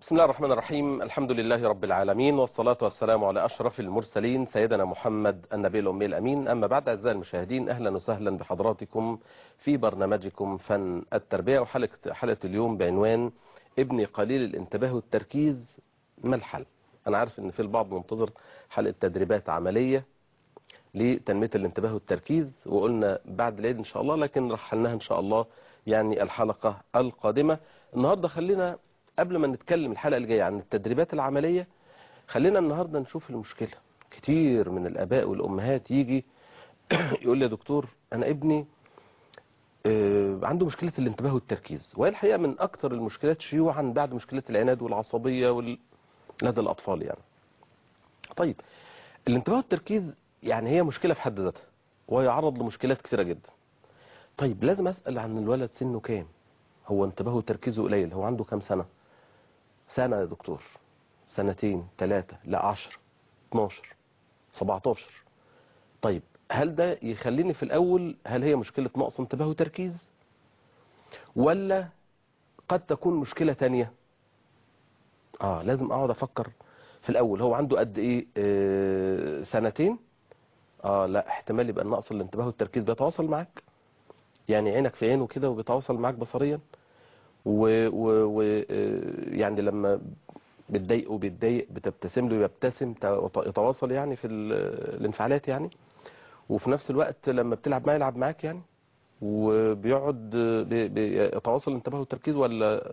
بسم الله الرحمن الرحيم الحمد لله رب العالمين والصلاة والسلام على أشرف المرسلين سيدنا محمد النبي الأمي الأمين أما بعد أعزائي المشاهدين أهلا وسهلا بحضراتكم في برنامجكم فن التربية وحلقة حلقة اليوم بعنوان ابني قليل الانتباه والتركيز ما الحل أنا عارف أن في البعض منتظر حلقة تدريبات عملية لتنمية الانتباه والتركيز وقلنا بعد العيد إن شاء الله لكن رحلناها إن شاء الله يعني الحلقة القادمة النهاردة خلينا قبل ما نتكلم الحلقة اللي جاية عن التدريبات العملية خلينا النهاردة نشوف المشكلة كتير من الآباء والأمهات يجي يقول لي يا دكتور أنا ابني آه، عنده مشكلة الانتباه والتركيز وهي الحقيقة من أكتر المشكلات شيوعا بعد مشكلة العناد والعصبية وال... لدى الأطفال يعني طيب الانتباه والتركيز يعني هي مشكلة في حد ذاتها ويعرض لمشكلات كثيرة جدا طيب لازم أسأل عن الولد سنه كام هو انتباهه وتركيزه قليل هو عنده كام سنة سنة يا دكتور سنتين ثلاثة لا عشر 12 17 طيب هل ده يخليني في الأول هل هي مشكلة نقص انتباه وتركيز ولا قد تكون مشكلة تانية اه لازم اقعد افكر في الاول هو عنده قد ايه آه سنتين اه لا احتمال يبقى نقص الانتباه والتركيز بيتواصل معاك يعني عينك في عينه كده وبيتواصل معاك بصريا و, و, و آه، يعني لما بتضايقه بيتضايق بتبتسم له يبتسم ت- يتواصل يعني في ال- الانفعالات يعني وفي نفس الوقت لما بتلعب معاه يلعب معاك يعني وبيقعد بي- بيتواصل الانتباه والتركيز ولا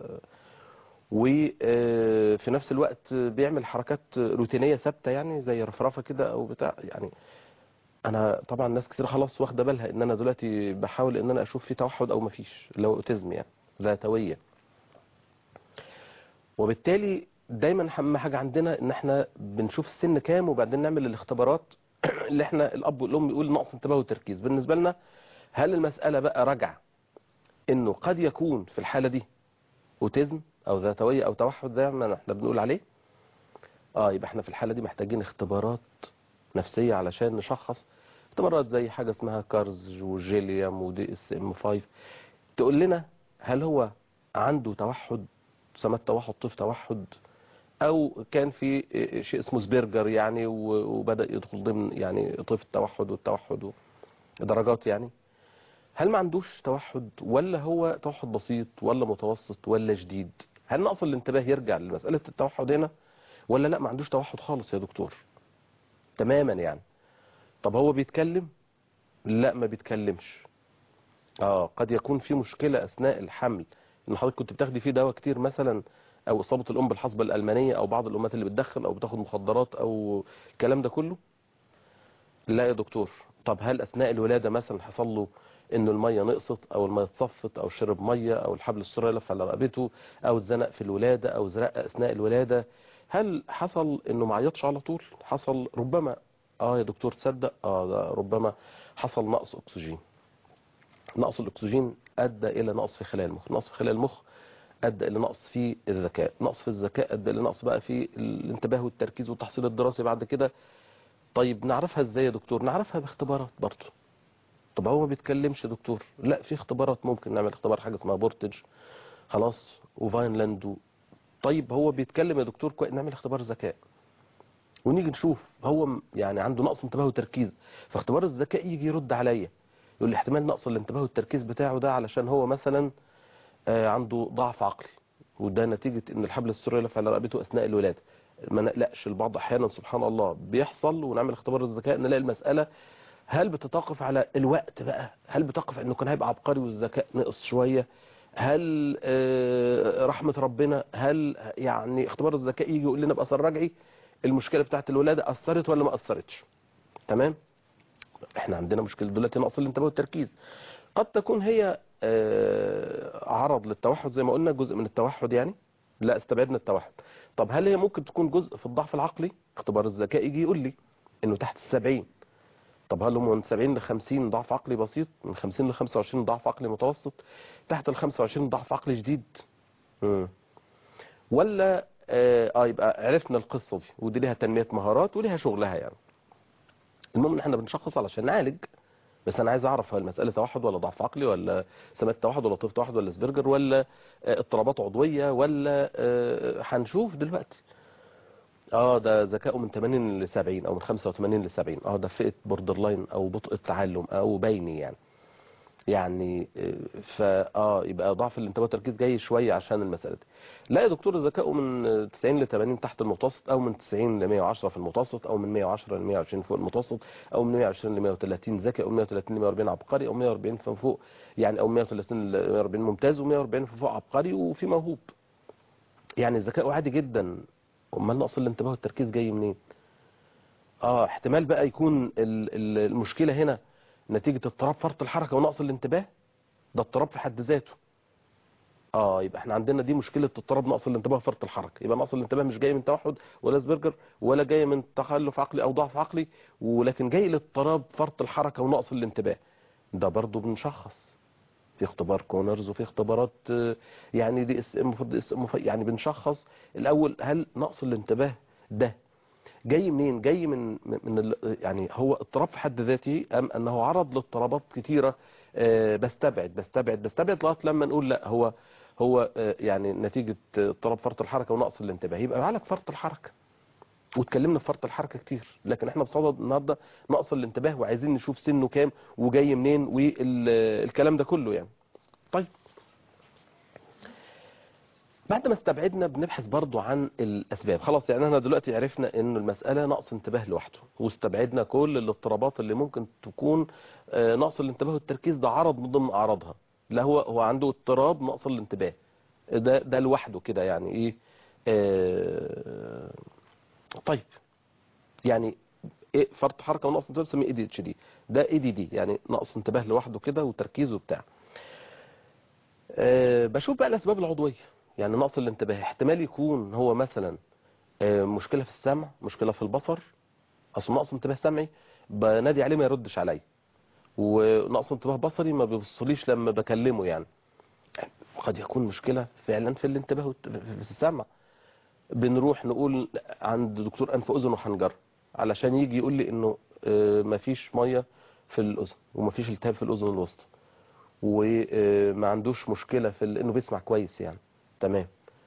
وفي نفس الوقت بيعمل حركات روتينية ثابتة يعني زي رفرفة كده او بتاع يعني انا طبعا ناس كتير خلاص واخده بالها ان انا دلوقتي بحاول ان انا اشوف في توحد او مفيش اللي هو اوتيزم يعني ذاتويه وبالتالي دايما اهم حاجه عندنا ان احنا بنشوف السن كام وبعدين نعمل الاختبارات اللي احنا الاب والام يقول نقص انتباه وتركيز بالنسبه لنا هل المساله بقى راجعه انه قد يكون في الحاله دي اوتيزم او ذاتويه او توحد زي ما احنا بنقول عليه اه يبقى احنا في الحاله دي محتاجين اختبارات نفسيه علشان نشخص اختبارات زي حاجه اسمها كارز وجيليام ودي اس ام 5 تقول لنا هل هو عنده توحد سمات توحد طيف توحد او كان في شيء اسمه سبيرجر يعني و- وبدا يدخل ضمن يعني طيف التوحد والتوحد درجات يعني هل ما عندوش توحد ولا هو توحد بسيط ولا متوسط ولا شديد هل نقص الانتباه يرجع لمساله التوحد هنا ولا لا ما عندوش توحد خالص يا دكتور تماما يعني طب هو بيتكلم لا ما بيتكلمش اه قد يكون في مشكلة اثناء الحمل ان حضرتك كنت بتاخدي فيه دواء كتير مثلا او اصابة الام بالحصبة الالمانية او بعض الامهات اللي بتدخن او بتاخد مخدرات او الكلام ده كله لا يا دكتور طب هل اثناء الولادة مثلا حصل له انه المية نقصت او المية اتصفت او شرب مية او الحبل السري لف على رقبته او اتزنق في الولادة او زرق اثناء الولادة هل حصل انه ما عيطش على طول حصل ربما اه يا دكتور تصدق اه ده ربما حصل نقص اكسجين نقص الاكسجين ادى الى نقص في خلايا المخ نقص في خلايا المخ ادى الى نقص في الذكاء نقص في الذكاء ادى الى نقص بقى في الانتباه والتركيز والتحصيل الدراسي بعد كده طيب نعرفها ازاي يا دكتور نعرفها باختبارات برضه طب هو ما بيتكلمش يا دكتور لا في اختبارات ممكن نعمل اختبار حاجه اسمها بورتج خلاص وفاينلاند و... طيب هو بيتكلم يا دكتور كويس نعمل اختبار ذكاء ونيجي نشوف هو م- يعني عنده نقص انتباه وتركيز فاختبار الذكاء يجي يرد عليا يقول لي احتمال نقص الانتباه والتركيز بتاعه ده علشان هو مثلا آه، عنده ضعف عقلي وده نتيجة ان الحبل السري لف على رقبته اثناء الولادة ما نقلقش البعض احيانا سبحان الله بيحصل ونعمل اختبار الذكاء نلاقي المسألة هل بتتوقف على الوقت بقى هل بتقف انه كان هيبقى عبقري والذكاء نقص شوية هل آه، رحمة ربنا هل يعني اختبار الذكاء يجي يقول لنا بأثر رجعي المشكلة بتاعت الولادة أثرت ولا ما أثرتش تمام احنا عندنا مشكلة دلوقتي نقص الانتباه والتركيز قد تكون هي آه، عرض للتوحد زي ما قلنا جزء من التوحد يعني لا استبعدنا التوحد طب هل هي ممكن تكون جزء في الضعف العقلي اختبار الذكاء يجي يقول لي انه تحت السبعين طب هل هم من 70 ل 50 ضعف عقلي بسيط من 50 ل 25 ضعف عقلي متوسط تحت ال 25 ضعف عقلي شديد مم. ولا اه آه، يبقى عرفنا القصة دي ودي ليها تنمية مهارات وليها شغلها يعني المهم ان احنا بنشخص علشان نعالج بس انا عايز اعرف هل المساله توحد ولا ضعف عقلي ولا سمات توحد ولا طيف توحد ولا اسبرجر ولا آه، اضطرابات عضويه ولا آه، هنشوف دلوقتي اه ده ذكائه من 80 ل 70 او من 85 ل 70 اه ده فئه بوردر لاين او بطء التعلم او بيني يعني يعني آه، فا اه يبقى ضعف الانتباه والتركيز جاي شويه عشان المساله دي لا يا دكتور ذكائه من آه، 90 ل 80 تحت المتوسط او من 90 ل 110 في المتوسط او من 110 ل 120 فوق المتوسط او من 120 ل 130 ذكي او 130 ل 140 عبقري او 140 فما فوق يعني او 130 ل 140 ممتاز و140 فما فوق عبقري وفي موهوب يعني ذكائه عادي جدا امال نقص الانتباه والتركيز جاي منين اه احتمال بقى يكون ال- ال- المشكله هنا نتيجه اضطراب فرط الحركه ونقص الانتباه ده اضطراب في حد ذاته اه يبقى احنا عندنا دي مشكله اضطراب نقص الانتباه وفرط الحركه يبقى نقص الانتباه مش جاي من توحد ولا اسبرجر ولا جاي من تخلف عقلي او ضعف عقلي ولكن جاي لاضطراب فرط الحركه ونقص الانتباه ده برضو بنشخص في اختبار كونرز وفي اختبارات آه، يعني دي اس ام المفروض دي اس ام يعني بنشخص الاول هل نقص الانتباه ده جاي منين جاي من من ال- يعني هو اضطراب في حد ذاته ام انه عرض لاضطرابات كتيره آه، بستبعد بستبعد بستبعد لغايه لما نقول لا هو هو آه، يعني نتيجه اضطراب فرط الحركه ونقص الانتباه يبقى عالج فرط الحركه واتكلمنا في فرط الحركه كتير لكن احنا بصدد النهارده نقص الانتباه وعايزين نشوف سنه كام وجاي منين والكلام ده كله يعني طيب بعد ما استبعدنا بنبحث برضو عن الاسباب خلاص يعني احنا دلوقتي عرفنا ان المساله نقص انتباه لوحده واستبعدنا كل الاضطرابات اللي ممكن تكون آه، نقص الانتباه والتركيز ده عرض من ضمن اعراضها لا هو هو عنده اضطراب نقص الانتباه ده ده لوحده كده يعني ايه آه، طيب يعني ايه فرط حركه ونقص انتباه بنسميه اي دي اتش دي ده اي دي دي يعني نقص انتباه لوحده كده وتركيز وبتاع أه بشوف بقى الاسباب العضويه يعني نقص الانتباه احتمال يكون هو مثلا أه مشكله في السمع مشكله في البصر اصل نقص انتباه سمعي بنادي عليه ما يردش عليا ونقص انتباه بصري ما بيبصليش لما بكلمه يعني قد يكون مشكله فعلا في الانتباه والت- في السمع بنروح نقول عند دكتور انف اذن وحنجره علشان يجي يقول لي انه آه، مفيش ميه في الاذن ومفيش التهاب في الاذن الوسطى وما عندوش مشكله في ال- انه بيسمع كويس يعني تمام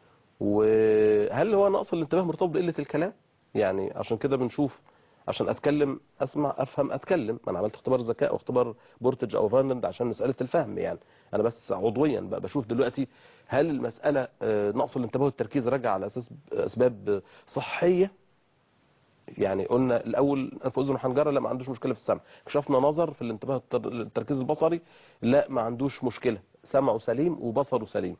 وهل هو نقص الانتباه مرتبط بقله الكلام يعني عشان كده بنشوف عشان اتكلم اسمع افهم اتكلم ما انا عملت اختبار ذكاء واختبار بورتج او فايرلاند عشان مساله الفهم يعني انا بس عضويا بقى بشوف دلوقتي هل المساله آه، نقص الانتباه والتركيز راجع على اساس اسباب صحيه يعني قلنا الاول انف اذن وحنجره لا ما عندوش مشكله في السمع كشفنا نظر في الانتباه والتر- التركيز البصري لا ما عندوش مشكله سمعه سليم وبصره سليم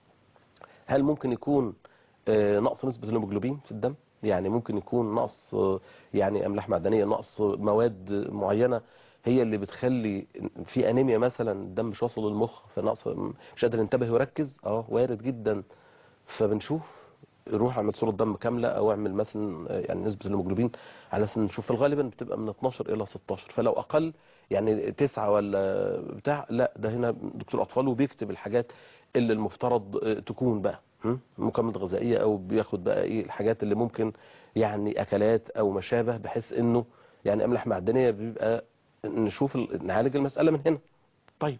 هل ممكن يكون آه، نقص نسبه الهيموجلوبين في الدم يعني ممكن يكون نقص آه، يعني املاح معدنيه نقص مواد معينه هي اللي بتخلي في انيميا مثلا الدم مش واصل للمخ فنقص مش قادر ينتبه ويركز اه وارد جدا فبنشوف روح اعمل صوره دم كامله او اعمل مثلا آه، يعني نسبه الهيموجلوبين على اساس نشوف غالبا بتبقى من 12 الى 16 فلو اقل يعني تسعة ولا بتاع لا ده هنا دكتور اطفال وبيكتب الحاجات اللي المفترض آه، تكون بقى هم؟ مكملات غذائيه او بياخد بقى ايه الحاجات اللي ممكن يعني اكلات او ما شابه بحيث انه يعني املاح معدنيه بيبقى نشوف ال- نعالج المساله من هنا طيب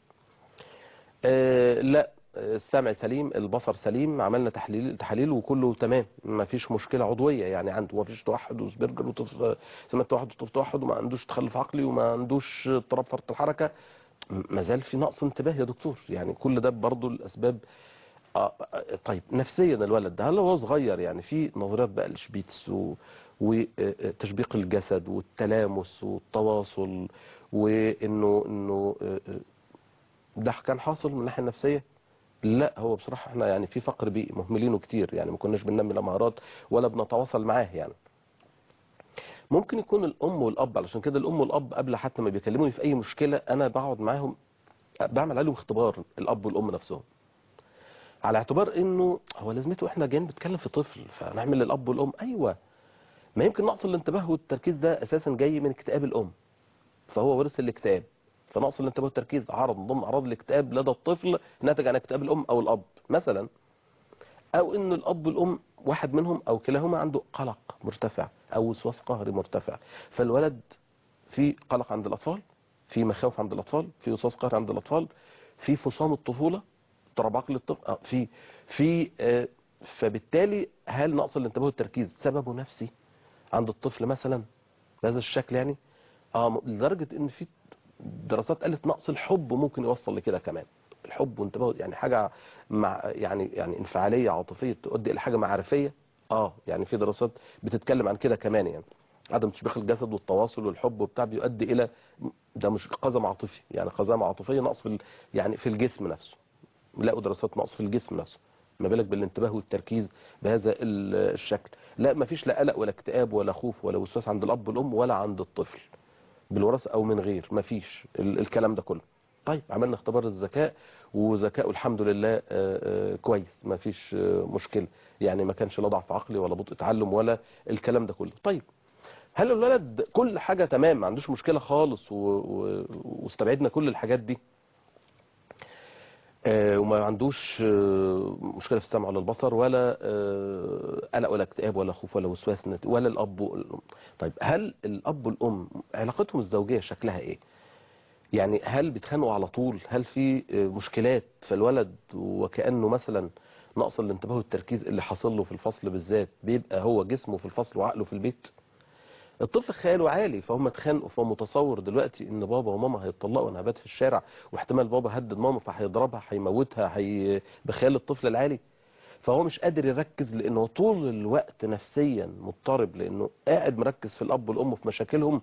آه لا آه، السمع سليم البصر سليم عملنا تحليل تحاليل وكله تمام ما فيش مشكله عضويه يعني عنده ما فيش توحد وسبرجر وطف سمات توحد وطف توحد وما عندوش تخلف عقلي وما عندوش اضطراب فرط الحركه ما زال في نقص انتباه يا دكتور يعني كل ده برضه الاسباب آه آه، طيب نفسيا الولد ده هل هو صغير يعني في نظريات بقى الشبيتس و- وتشبيق الجسد والتلامس والتواصل وانه انه آه، آه، ده كان حاصل من الناحيه النفسيه لا هو بصراحه احنا يعني في فقر بيئي مهملينه كتير يعني ما كناش بننمي لا مهارات ولا بنتواصل معاه يعني ممكن يكون الام والاب علشان كده الام والاب قبل حتى ما بيكلموني في اي مشكله انا بقعد معاهم بعمل عليهم اختبار الاب والام نفسهم على اعتبار انه هو لازمته احنا جايين بنتكلم في طفل فنعمل للاب والام ايوه ما يمكن نقص الانتباه والتركيز ده اساسا جاي من اكتئاب الام فهو ورث الاكتئاب فنقص الانتباه والتركيز عرض من ضمن اعراض الاكتئاب لدى الطفل ناتج عن اكتئاب الام او الاب مثلا او ان الاب والام واحد منهم او كلاهما عنده قلق مرتفع او وسواس قهري مرتفع فالولد في قلق عند الاطفال في مخاوف عند الاطفال في وسواس قهري عند الاطفال في فصام الطفوله اضطراب عقلي الطفل آه، في في آه، فبالتالي هل نقص الانتباه والتركيز سببه نفسي عند الطفل مثلا بهذا الشكل يعني اه م- لدرجه ان في دراسات قالت نقص الحب ممكن يوصل لكده كمان الحب وانتباه يعني حاجه مع يعني يعني انفعاليه عاطفيه تؤدي الى حاجه معرفيه اه يعني في دراسات بتتكلم عن كده كمان يعني عدم تشبيخ الجسد والتواصل والحب وبتاع بيؤدي الى ده مش قزم عاطفي يعني قزامه عاطفيه نقص في ال- يعني في الجسم نفسه لقوا دراسات نقص في الجسم نفسه ما بالك بالانتباه والتركيز بهذا ال- الشكل لا ما فيش لا قلق ولا اكتئاب ولا خوف ولا وسواس عند الاب والام ولا عند الطفل بالوراثه او من غير ما فيش ال- الكلام ده كله طيب عملنا اختبار الذكاء وذكائه الحمد لله آه، آه، كويس ما فيش آه، مشكله يعني ما كانش لا ضعف عقلي ولا بطء تعلم ولا الكلام ده كله طيب هل الولد كل حاجه تمام ما عندوش مشكله خالص و- و- واستبعدنا كل الحاجات دي آه، وما عندوش آه، مشكله في السمع ولا البصر ولا آه، قلق ولا اكتئاب ولا خوف ولا وسواس نت- ولا الاب والام طيب هل الاب والام علاقتهم الزوجيه شكلها ايه يعني هل بيتخانقوا على طول هل في آه، مشكلات في الولد وكانه مثلا نقص الانتباه والتركيز اللي حاصل له في الفصل بالذات بيبقى هو جسمه في الفصل وعقله في البيت الطفل خياله عالي فهم اتخانقوا فهو متصور دلوقتي ان بابا وماما هيتطلقوا وانا هبات في الشارع واحتمال بابا هدد ماما فهيضربها هيموتها هي بخيال الطفل العالي فهو مش قادر يركز لانه طول الوقت نفسيا مضطرب لانه قاعد مركز في الاب والام في مشاكلهم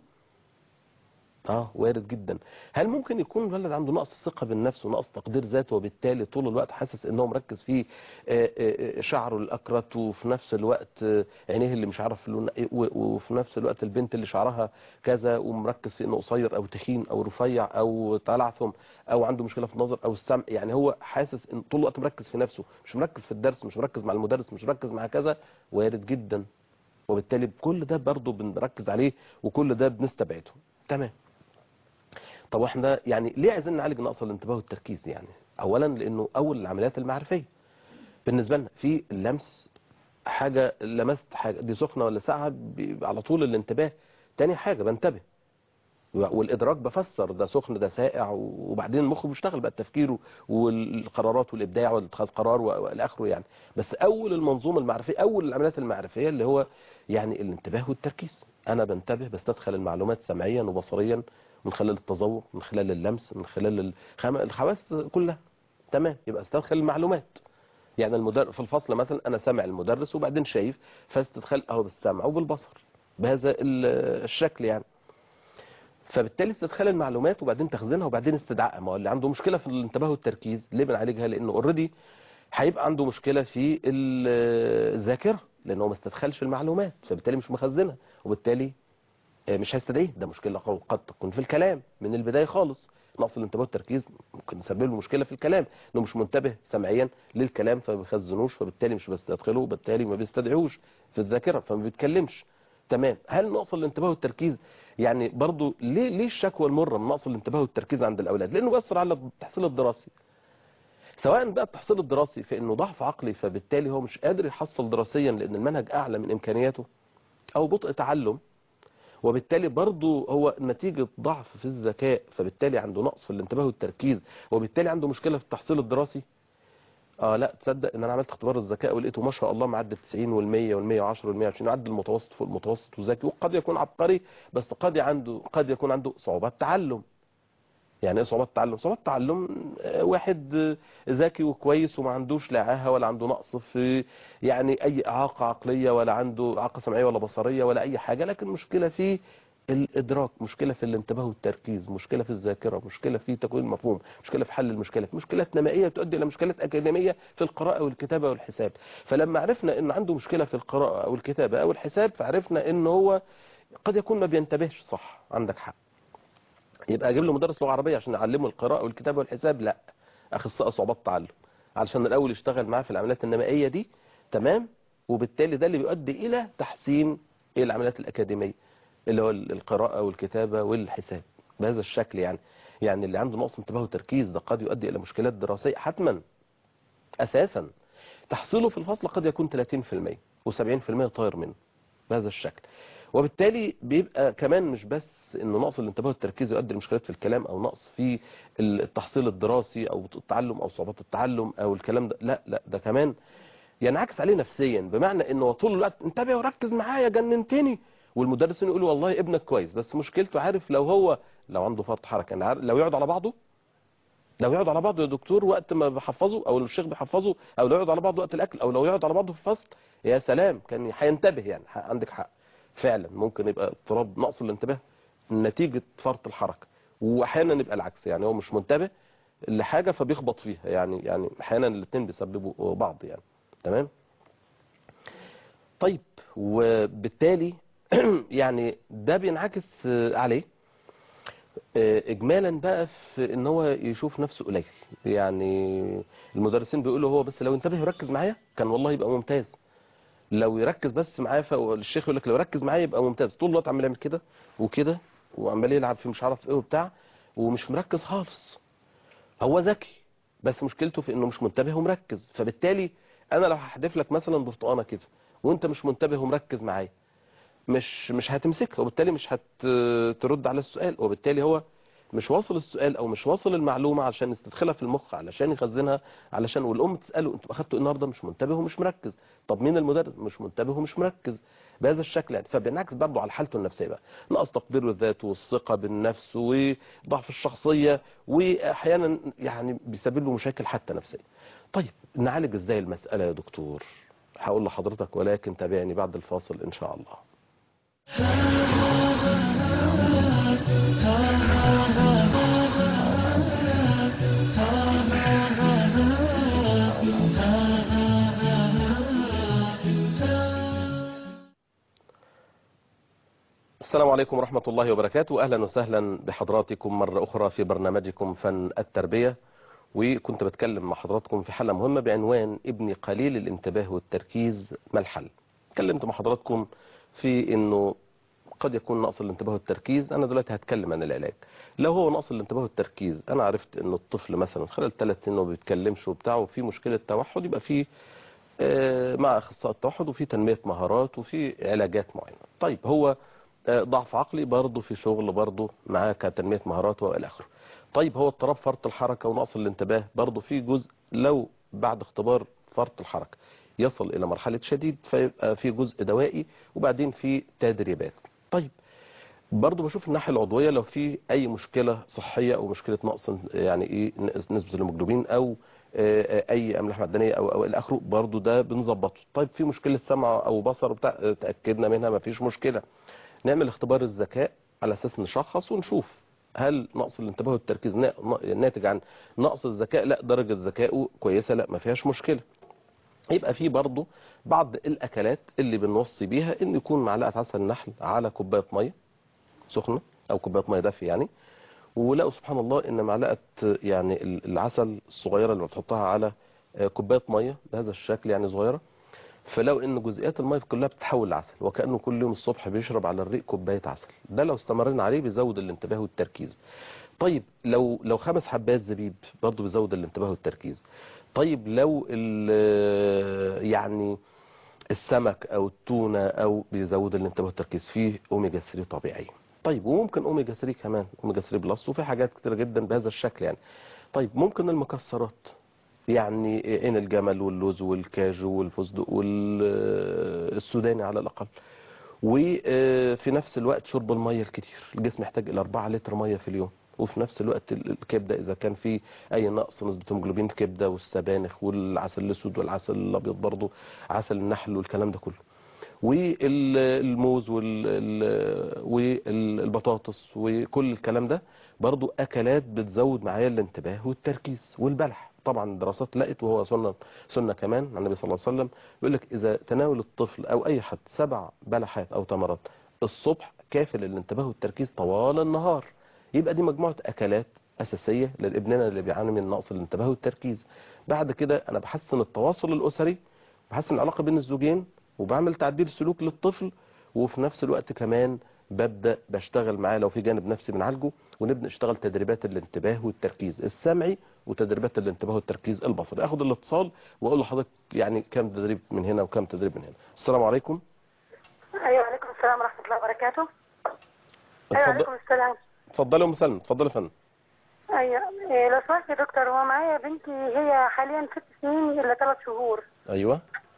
اه وارد جدا هل ممكن يكون الولد عنده نقص ثقه بالنفس ونقص تقدير ذاته وبالتالي طول الوقت حاسس ان هو مركز في آه، آه، آه، شعره الاكرت وفي نفس الوقت آه، عينيه اللي مش عارف لون إيه، و- وفي نفس الوقت البنت اللي شعرها كذا ومركز في انه قصير او تخين او رفيع او تلعثم او عنده مشكله في النظر او السمع يعني هو حاسس ان طول الوقت مركز في نفسه مش مركز في الدرس مش مركز مع المدرس مش مركز مع كذا وارد جدا وبالتالي كل ده برضه بنركز عليه وكل ده بنستبعده تمام طب واحنا يعني ليه عايزين نعالج نقص الانتباه والتركيز يعني اولا لانه اول العمليات المعرفيه بالنسبه لنا في اللمس حاجه لمست حاجه دي سخنه ولا ساقعه بيبقى على طول الانتباه تاني حاجه بنتبه والادراك بفسر ده سخن ده ساقع وبعدين المخ بيشتغل بقى التفكير والقرارات والابداع واتخاذ قرار والى اخره يعني بس اول المنظومه المعرفيه اول العمليات المعرفيه اللي هو يعني الانتباه والتركيز انا بنتبه بستدخل المعلومات سمعيا وبصريا من خلال التذوق من خلال اللمس من خلال الخم... الحواس كلها تمام يبقى استدخل المعلومات يعني المدر... في الفصل مثلا انا سامع المدرس وبعدين شايف فاستدخل اهو بالسمع وبالبصر بهذا ال- الشكل يعني فبالتالي استدخال المعلومات وبعدين تخزينها وبعدين استدعائها ما هو اللي عنده مشكله في الانتباه والتركيز ليه بنعالجها لانه اوريدي هيبقى عنده مشكله في ال- الذاكره لانه ما استدخلش المعلومات فبالتالي مش مخزنها وبالتالي آه، مش هيستدعيه ده مشكله قد- قد تكون في الكلام من البدايه خالص نقص الانتباه والتركيز ممكن يسبب له مشكله في الكلام انه مش منتبه سمعيا للكلام فما بيخزنوش فبالتالي مش بيستدخله وبالتالي ما بيستدعوش في الذاكره فما بيتكلمش تمام هل نقص الانتباه والتركيز يعني برضو ليه ليه الشكوى المره من نقص الانتباه والتركيز عند الاولاد لانه بيأثر على التحصيل الدراسي سواء بقى التحصيل الدراسي في انه ضعف عقلي فبالتالي هو مش قادر يحصل دراسيا لان المنهج اعلى من امكانياته او بطء تعلم وبالتالي برضه هو نتيجة ضعف في الذكاء فبالتالي عنده نقص في الانتباه والتركيز وبالتالي عنده مشكلة في التحصيل الدراسي اه لا تصدق ان انا عملت اختبار الذكاء ولقيته ما شاء الله معدي 90 وال100 وال110 وال120 معدي المتوسط فوق المتوسط وذكي وقد يكون عبقري بس قد عنده قد يكون عنده صعوبات تعلم يعني ايه صعوبات تعلم صعوبات تعلم آه، واحد آه، ذكي وكويس وما عندوش لا عاهه ولا عنده نقص في يعني اي اعاقه عقليه ولا عنده اعاقه سمعيه ولا بصريه ولا اي حاجه لكن مشكله في الادراك مشكله في الانتباه والتركيز مشكله في الذاكره مشكله في تكوين المفهوم مشكله في حل المشكلات مشكلات نمائيه تؤدي الى مشكلات اكاديميه في القراءه والكتابه والحساب فلما عرفنا ان عنده مشكله في القراءه او الكتابه او الحساب فعرفنا ان هو قد يكون ما بينتبهش صح عندك حق يبقى اجيب له مدرس لغه عربيه عشان يعلمه القراءه والكتابه والحساب لا اخصائي صعوبات تعلم علشان الاول يشتغل معاه في العمليات النمائيه دي تمام وبالتالي ده اللي بيؤدي الى تحسين العمليات الاكاديميه اللي هو القراءه والكتابه والحساب بهذا الشكل يعني يعني اللي عنده نقص انتباه وتركيز ده قد يؤدي الى مشكلات دراسيه حتما اساسا تحصيله في الفصل قد يكون 30% و70% طاير منه بهذا الشكل وبالتالي بيبقى كمان مش بس انه نقص الانتباه والتركيز يؤدي لمشكلات في الكلام او نقص في التحصيل الدراسي او التعلم او صعوبات التعلم او الكلام ده لا لا ده كمان ينعكس عليه نفسيا بمعنى انه طول الوقت انتبه وركز معايا جننتني والمدرسين يقولوا والله ابنك كويس بس مشكلته عارف لو هو لو عنده فرط حركه أنا عارف لو يقعد على بعضه لو يقعد على بعضه يا دكتور وقت ما بحفظه او الشيخ بيحفظه او لو يقعد على بعضه وقت الاكل او لو يقعد على بعضه في الفصل يا سلام كان هينتبه يعني عندك حق فعلا ممكن يبقى اضطراب نقص الانتباه نتيجه فرط الحركه واحيانا يبقى العكس يعني هو مش منتبه لحاجه فبيخبط فيها يعني يعني احيانا الاثنين بيسببوا بعض يعني تمام طيب وبالتالي يعني ده بينعكس عليه اجمالا بقى في ان هو يشوف نفسه قليل يعني المدرسين بيقولوا هو بس لو انتبه يركز معايا كان والله يبقى ممتاز لو يركز بس معايا فالشيخ يقول لك لو يركز معايا يبقى ممتاز طول الوقت عمال يعمل كده وكده وعمال يلعب في مش عارف ايه وبتاع ومش مركز خالص هو ذكي بس مشكلته في انه مش منتبه ومركز فبالتالي انا لو هحدف لك مثلا برتقانه كده وانت مش منتبه ومركز معايا مش مش هتمسكها وبالتالي مش هترد على السؤال وبالتالي هو مش واصل السؤال او مش واصل المعلومه عشان يستدخلها في المخ علشان يخزنها علشان والام تساله انتوا اخدتوا النهارده مش منتبه ومش مركز طب مين المدرس مش منتبه ومش مركز بهذا الشكل يعني فبينعكس برضه على حالته النفسيه بقى نقص تقديره الذات والثقه بالنفس وضعف الشخصيه واحيانا يعني بيسبب له مشاكل حتى نفسيه طيب نعالج ازاي المساله يا دكتور هقول لحضرتك ولكن تابعني بعد الفاصل ان شاء الله السلام عليكم ورحمة الله وبركاته أهلا وسهلا بحضراتكم مرة أخرى في برنامجكم فن التربية وكنت بتكلم مع حضراتكم في حلقة مهمة بعنوان ابني قليل الانتباه والتركيز ما الحل اتكلمت مع حضراتكم في انه قد يكون نقص الانتباه والتركيز انا دلوقتي هتكلم عن العلاج لو هو نقص الانتباه والتركيز انا عرفت انه الطفل مثلا خلال ثلاث سنين ما بيتكلمش وبتاع وفي مشكله توحد يبقى في مع اخصائي التوحد وفي تنميه مهارات وفي علاجات معينه طيب هو ضعف عقلي برضه في شغل برضه معاه كتنميه مهارات والى اخره طيب هو اضطراب فرط الحركه ونقص الانتباه برضه في جزء لو بعد اختبار فرط الحركه يصل الى مرحله شديد فيبقى في جزء دوائي وبعدين في تدريبات طيب برضه بشوف الناحيه العضويه لو في اي مشكله صحيه او مشكله نقص يعني ايه نسبه الهيموجلوبين او اي املاح معدنيه او او الى اخره برضه ده بنظبطه طيب في مشكله سمع او بصر بتاع تاكدنا منها ما فيش مشكله نعمل اختبار الذكاء على اساس نشخص ونشوف هل نقص الانتباه والتركيز ناتج عن نقص الذكاء لا درجه ذكائه كويسه لا ما فيهاش مشكله يبقى في برضه بعض الاكلات اللي بنوصي بيها ان يكون معلقه عسل نحل على كوبايه ميه سخنه او كوبايه ميه دافيه يعني ولقوا سبحان الله ان معلقه يعني العسل الصغيره اللي بتحطها على كوبايه ميه بهذا الشكل يعني صغيره فلو ان جزئيات الميه كلها بتتحول لعسل وكانه كل يوم الصبح بيشرب على الريق كوبايه عسل ده لو استمرنا عليه بيزود الانتباه والتركيز طيب لو لو خمس حبات زبيب برضه بيزود الانتباه والتركيز طيب لو يعني السمك او التونه او بيزود الانتباه والتركيز فيه اوميجا 3 طبيعي طيب وممكن اوميجا 3 كمان اوميجا 3 بلس وفي حاجات كتيره جدا بهذا الشكل يعني طيب ممكن المكسرات يعني عين الجمل واللوز والكاجو والفستق والسوداني على الاقل وفي نفس الوقت شرب الميه الكتير الجسم يحتاج الى 4 لتر ميه في اليوم وفي نفس الوقت الكبده اذا كان في اي نقص نسبه هيموجلوبين الكبده والسبانخ والعسل الاسود والعسل الابيض برضه عسل النحل والكلام ده كله والموز والبطاطس وكل الكلام ده برضو اكلات بتزود معايا الانتباه والتركيز والبلح طبعا الدراسات لقت وهو سنه سنه كمان عن النبي صلى الله عليه وسلم بيقول لك اذا تناول الطفل او اي حد سبع بلحات او تمرات الصبح كافل للانتباه والتركيز طوال النهار يبقى دي مجموعه اكلات اساسيه لابننا اللي بيعاني من نقص الانتباه والتركيز بعد كده انا بحسن التواصل الاسري بحسن العلاقه بين الزوجين وبعمل تعديل سلوك للطفل وفي نفس الوقت كمان ببدا بشتغل معاه لو في جانب نفسي بنعالجه ونبدا نشتغل تدريبات الانتباه والتركيز السمعي وتدريبات الانتباه والتركيز البصري اخد الاتصال واقول لحضرتك يعني كام تدريب من هنا وكام تدريب من هنا السلام عليكم ايوه عليكم السلام ورحمة الله وبركاته أيوة اتفضل عليكم السلام اتفضلي يا ام سلمى اتفضلي يا فندم أيوة إيه، لو سمحت يا دكتور هو معايا بنتي هي حاليا ست سنين إلا ثلاث شهور ايوه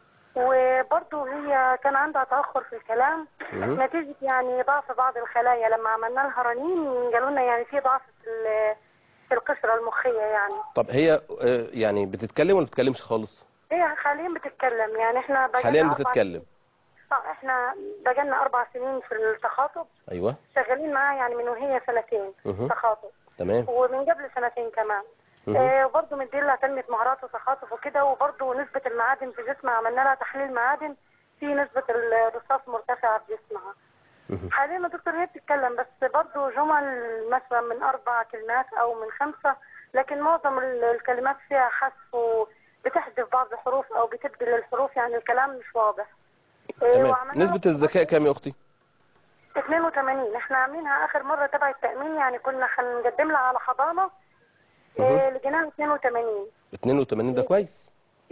وبرضه هي كان عندها تأخر في الكلام مهم. نتيجة يعني ضعف بعض الخلايا لما عملنا لها رنين قالوا لنا يعني في ضعف في ال- في القشرة المخية يعني طب هي آه، يعني بتتكلم ولا بتتكلمش خالص هي حاليا بتتكلم يعني احنا بقالنا حاليا أربع- بتتكلم آه، احنا بقالنا أربع سنين في التخاطب ايوه شغالين معاها يعني من وهي سنتين مهم. تخاطب تمام ومن قبل سنتين كمان مهم. آه وبرضه مديلها تنمية مهارات وتخاطب وكده وبرضه نسبة المعادن في جسمها عملنا لها تحليل معادن في نسبة الرصاص مرتفعة في جسمها مهم. حاليا يا دكتور هي بتتكلم بس برضه جمل مثلا من أربع كلمات أو من خمسة لكن معظم ال- الكلمات فيها حذف وبتحذف بعض الحروف أو بتبدل الحروف يعني الكلام مش واضح آه، تمام وعملنا نسبة لها الذكاء كام يا اختي 82 احنا عاملينها اخر مره تبع التامين يعني كنا هنقدم لها على حضانه مهم. إيه لقيناها 82 82 ده كويس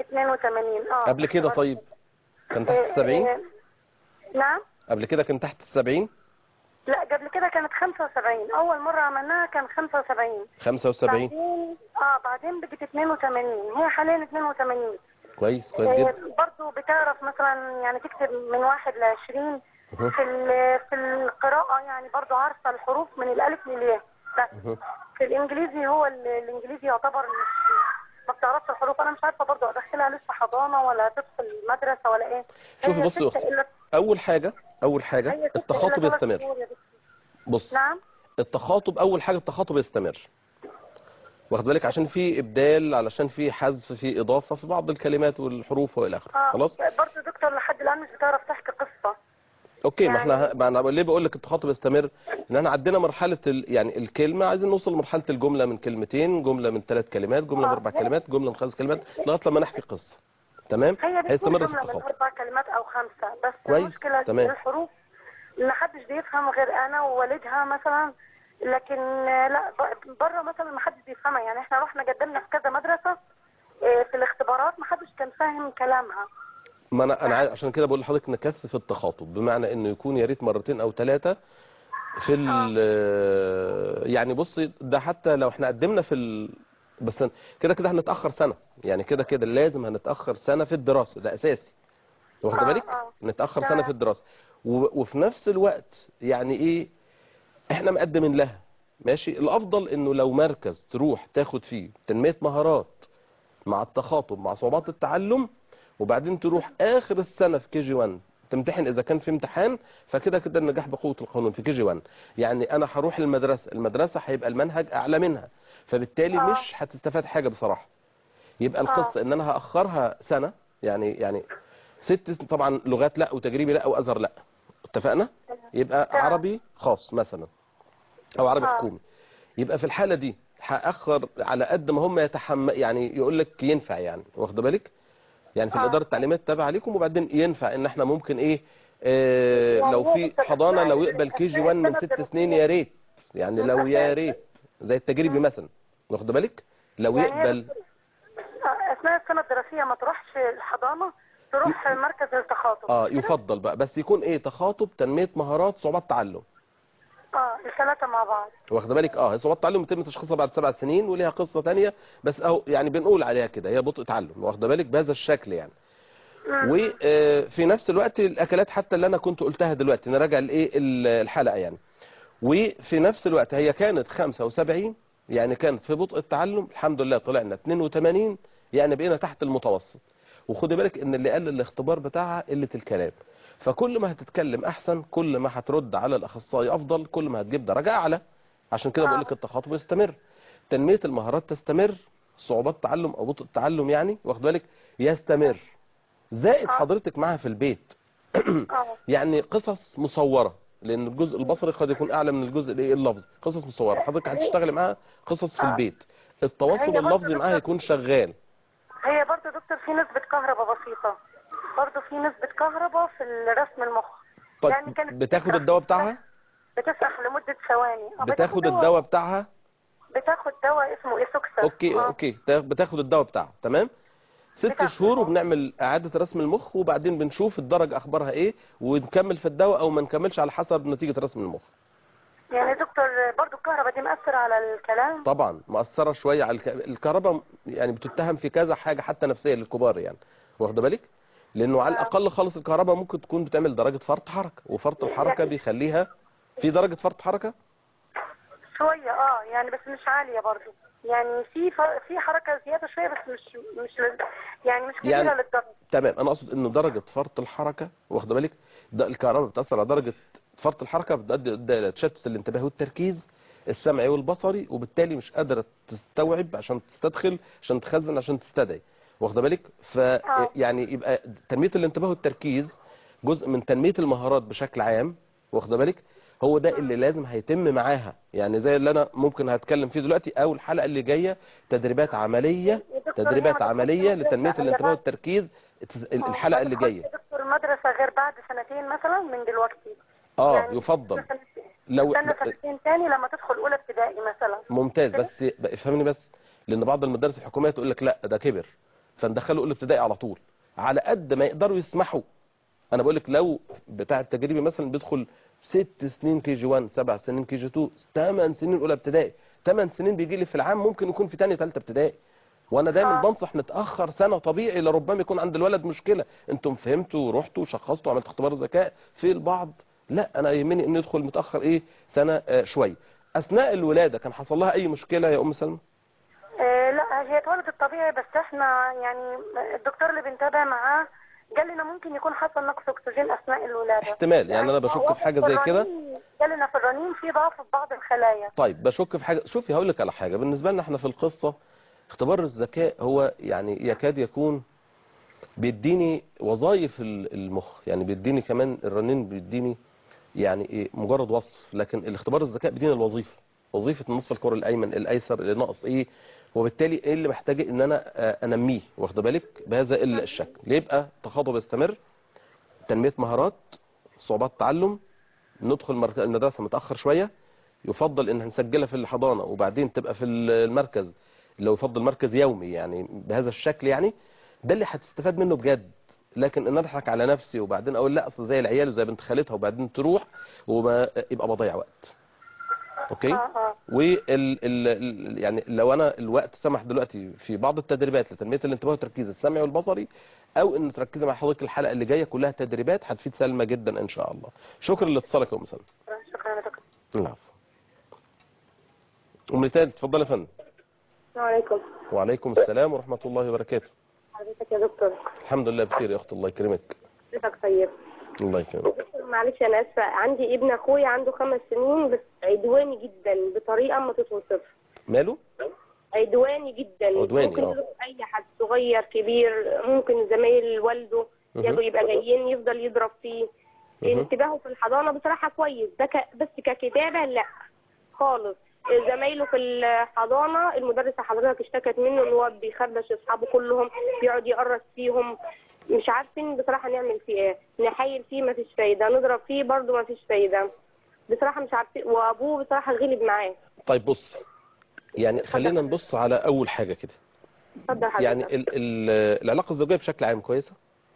82 اه قبل كده طيب كان تحت إيه، السبعين إيه، نعم قبل كده كان تحت السبعين لا قبل كده كانت 75 اول مره عملناها كان 75 خمسة وسبعين بعدين اه بعدين بقت 82 هي حاليا 82 كويس كويس إيه، جدا برضو بتعرف مثلا يعني تكتب من واحد ل 20 مهم. في ال- في القراءة يعني برضو عارفة الحروف من الألف للياء بس مهم. في الإنجليزي هو ال- الإنجليزي يعتبر مش ما بتعرفش الحروف أنا مش عارفة برضو أدخلها لسه حضانة ولا تدخل مدرسة ولا إيه شوفي هي بصي يا ستة أختي. إلا اول حاجة اول هي حاجة ستة التخاطب إلا ثلاث يستمر شهور يا دكتور. بص نعم التخاطب اول حاجة التخاطب يستمر واخد بالك عشان في ابدال علشان في حذف في اضافة في بعض الكلمات والحروف والى اخره آه خلاص برضو دكتور لحد الآن مش بتعرف تحكي قصة اوكي ما يعني- احنا ما انا ليه بقول لك التخاطب يستمر ان احنا عدينا مرحله ال... يعني الكلمه عايزين نوصل لمرحله الجمله من كلمتين جمله من ثلاث كلمات جمله من آه. اربع كلمات جمله من خمس كلمات لغايه لما نحكي قصه تمام هي بتكون هيستمر في جملة من التخاطب أربع كلمات أو خمسة بس كويس، المشكلة تمام. الحروف ما حدش بيفهم غير أنا ووالدها مثلا لكن آه، لا ب- بره مثلا ما حدش بيفهمها يعني احنا رحنا قدمنا في كذا مدرسة آه، في الاختبارات ما حدش كان فاهم كلامها ما انا انا عايز- عشان كده بقول لحضرتك نكثف التخاطب بمعنى انه يكون يا ريت مرتين او ثلاثه في ال يعني بصي ده حتى لو احنا قدمنا في ال بس كده كده هنتاخر سنه يعني كده كده لازم هنتاخر سنه في الدراسه ده اساسي واخد آه، بالك آه. نتاخر تمام. سنه في الدراسه و- وفي نفس الوقت يعني ايه احنا مقدمين لها ماشي الافضل انه لو مركز تروح تاخد فيه تنميه مهارات مع التخاطب مع صعوبات التعلم وبعدين تروح اخر السنه في كي جي 1 تمتحن اذا كان في امتحان فكده كده النجاح بقوه القانون في كي جي 1 يعني انا هروح المدرسه المدرسه هيبقى المنهج اعلى منها فبالتالي آه. مش هتستفاد حاجه بصراحه يبقى القصه ان انا هاخرها سنه يعني يعني ست سن- طبعا لغات لا وتجريبي لا وازهر لا اتفقنا يبقى تمام. عربي خاص مثلا او عربي آه. حكومي يبقى في الحاله دي هاخر على قد ما هم يتحمل يعني يقول لك ينفع يعني واخد بالك يعني في آه. الاداره التعليميه تابع عليكم وبعدين ينفع ان احنا ممكن ايه آه يعني لو هو في بس حضانه يعني لو يقبل كي جي 1 من ست سنين يا ريت يعني لو يا ريت زي التجريبي مثلا واخد بالك لو يعني هي يقبل آه، أثناء السنة الدراسية ما تروحش الحضانة تروح مركز التخاطب اه مش كده؟ يفضل بقى بس يكون ايه تخاطب تنميه مهارات صعوبات تعلم اه الثلاثة مع بعض واخد بالك اه هي صعوبات تعلم يتم تشخيصها بعد سبع سنين وليها قصه تانية بس اهو يعني بنقول عليها كده هي بطء تعلم واخد بالك بهذا الشكل يعني وفي نفس الوقت الاكلات حتى اللي انا كنت قلتها دلوقتي نراجع الايه ال- الحلقه يعني وفي نفس الوقت هي كانت 75 يعني كانت في بطء التعلم الحمد لله طلعنا 82 يعني بقينا تحت المتوسط وخدي بالك ان اللي قل الاختبار بتاعها قله الكلام فكل ما هتتكلم احسن كل ما هترد على الاخصائي افضل كل ما هتجيب درجه اعلى عشان كده بقول لك التخاطب يستمر تنميه المهارات تستمر صعوبات التعلم او بطء التعلم يعني واخد بالك يستمر زائد آه. حضرتك معاها في البيت اه يعني قصص مصورة لأن الجزء البصري قد يكون أعلى من الجزء الإيه اللفظي قصص مصورة حضرتك هتشتغلي معاها قصص في آه. البيت التواصل هي برضه اللفظي معاها دكتور- يكون شغال هي برضه دكتور في نسبة كهرباء بسيطة برضه في نسبة كهرباء في رسم المخ طيب يعني كانت بتاخد بتسرح- الدواء بتاعها بتسرح لمدة ثواني آه، بتاخد الدواء بتاعها بتاخد دواء اسمه ايسوكسا اوكي آه. اوكي تا- بتاخد الدواء بتاعها تمام ست بتاع- شهور وبنعمل اعاده رسم المخ وبعدين بنشوف الدرجه اخبارها ايه ونكمل في الدواء او ما نكملش على حسب نتيجه رسم المخ يعني يا دكتور برضو الكهرباء دي مأثرة على الكلام طبعا مأثره شويه على الك... الكهرباء يعني بتتهم في كذا حاجه حتى نفسيه للكبار يعني واخده بالك لانه على الاقل خالص الكهرباء ممكن تكون بتعمل درجه فرط حركه وفرط الحركه بيخليها في درجه فرط حركه شوية اه يعني بس مش عالية برضو يعني في ف... في حركة زيادة شوية بس مش مش لل... يعني مش كبيرة يعني- للدرجة تمام انا اقصد انه درجه فرط الحركه واخده بالك ده الكهرباء بتاثر على درجه فرط الحركه بتؤدي بتؤدي الى تشتت الانتباه والتركيز السمعي والبصري وبالتالي مش قادره تستوعب عشان تستدخل عشان تخزن عشان تستدعي واخده بالك ف آه. يعني يبقى تنميه الانتباه والتركيز جزء من تنميه المهارات بشكل عام واخده بالك هو ده اللي لازم هيتم معاها يعني زي اللي انا ممكن هتكلم فيه دلوقتي او الحلقه اللي جايه تدريبات عمليه تدريبات عمليه لتنميه الانتباه والتركيز الحلقه اللي جايه يا دكتور المدرسة غير بعد سنتين مثلا من دلوقتي اه يعني يفضل سنتين- لو استنى سنتين تاني لما تدخل اولى ابتدائي مثلا ممتاز بس بقى افهمني بس لان بعض المدارس الحكوميه تقول لك لا ده كبر فندخله اولى ابتدائي على طول على قد ما يقدروا يسمحوا انا بقول لك لو بتاع التجريبي مثلا بيدخل ست سنين كي جي 1 سبع سنين كي جي 2 ثمان سنين اولى ابتدائي ثمان سنين بيجي لي في العام ممكن يكون في ثانيه ثالثه ابتدائي وانا دايما آه. بنصح نتاخر سنه طبيعي لربما يكون عند الولد مشكله انتم فهمتوا ورحتوا وشخصتوا وعملت اختبار ذكاء في البعض لا انا يهمني انه يدخل متاخر ايه سنه آه شويه اثناء الولاده كان حصل لها اي مشكله يا ام سلمى آه لا هي اتولدت طبيعي بس احنا يعني الدكتور اللي بنتابع معاه قال لنا ممكن يكون حصل نقص اكسجين اثناء الولاده احتمال يعني انا بشك في حاجه زي كده الرنين- قال لنا في الرنين في ضعف في بعض الخلايا طيب بشك في حاجه شوفي هقول لك على حاجه بالنسبه لنا احنا في القصه اختبار الذكاء هو يعني يكاد يكون بيديني وظائف ال- المخ يعني بيديني كمان الرنين بيديني يعني ايه مجرد وصف لكن الاختبار الذكاء بيديني الوظيفه وظيفه النصف الكرة الايمن الايسر اللي ناقص ايه وبالتالي ايه اللي محتاج ان انا آه، انميه واخد بالك بهذا ال- الشكل يبقى تخاطب يستمر تنميه مهارات صعوبات تعلم ندخل مرك- المدرسه متاخر شويه يفضل ان نسجلها في الحضانه وبعدين تبقى في المركز لو يفضل مركز يومي يعني بهذا الشكل يعني ده اللي هتستفاد منه بجد لكن ان اضحك على نفسي وبعدين اقول لا اصل زي العيال وزي بنت خالتها وبعدين تروح وما يبقى بضيع وقت اوكي اه اه وال ال ال- يعني لو انا الوقت سمح دلوقتي في بعض التدريبات لتنميه الانتباه والتركيز السمعي والبصري او ان تركزي مع حضرتك الحلقه اللي جايه كلها تدريبات هتفيد سلمى جدا ان شاء الله شكرا لاتصالك يا ام سلمى شكرا يا دكتور العفو ام نتاج اتفضل يا فندم السلام عليكم وعليكم السلام ورحمه الله وبركاته حضرتك يا دكتور الحمد لله بخير يا اخت الله يكرمك حضرتك طيب الله يكرمك دكتور معلش انا اسفه عندي ابن اخويا عنده خمس سنين بس عدواني جدا بطريقه ما تتوصف ماله عدواني جدا عدواني، ممكن آه. يضرب اي حد صغير كبير ممكن زمايل والده مهم. يبقوا يبقى جايين يفضل يضرب فيه مهم. انتباهه في الحضانه بصراحه كويس ده ك... بس ككتابه لا خالص زمايله في الحضانه المدرسه حضرتك اشتكت منه ان هو بيخربش اصحابه كلهم بيقعد يقرص فيهم مش عارفين بصراحه نعمل فيه ايه نحايل فيه مفيش فايده نضرب فيه برضه مفيش فايده بصراحه مش عارفين وابوه بصراحه غلب معاه طيب بص يعني خلينا نبص على اول حاجه كده اتفضل حضرتك يعني ال ال العلاقه الزوجيه بشكل عام كويسه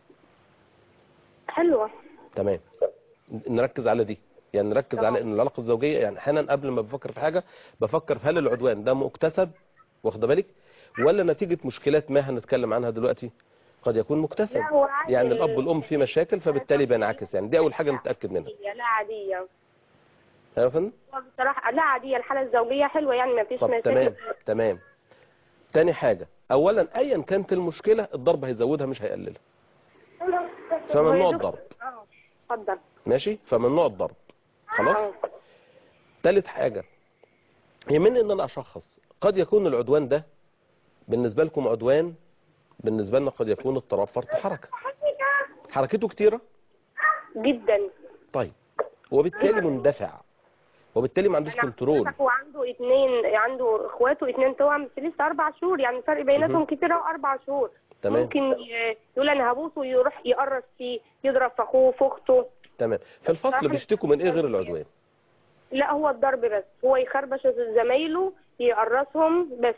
حلوه تمام نركز على دي يعني نركز على ان العلاقه الزوجيه يعني احيانا قبل ما بفكر في حاجه بفكر في هل العدوان ده مكتسب واخده بالك ولا نتيجه مشكلات ما هنتكلم عنها دلوقتي قد يكون مكتسب لا هو عادي يعني الاب والام في مشاكل فبالتالي بينعكس يعني دي اول حاجه نتاكد منها عادية، لا عاديه يا فندم هو بصراحه لا عاديه الحاله الزوجيه حلوه يعني ما فيش طب مشاكل تمام تمام تاني حاجه اولا ايا كانت المشكله الضرب هيزودها مش هيقللها فممنوع الضرب اه اتفضل ماشي فممنوع الضرب خلاص آه. تالت حاجة يهمني ان انا اشخص قد يكون العدوان ده بالنسبة لكم عدوان بالنسبة لنا قد يكون اضطراب فرط حركة حركته كتيرة جدا طيب وبالتالي مندفع وبالتالي ما عندوش أنا كنترول حضرتك هو عنده اتنين عنده اخواته اتنين توأم بس لسه اربع شهور يعني الفرق بيناتهم كتير أوي اربع شهور تمام. ممكن ي- يقول انا هبوسه ويروح يقرص فيه يضرب في اخوه في اخته تمام في الفصل بيشتكوا من ايه غير العدوان لا هو الضرب بس هو يخربش زمايله يقرصهم بس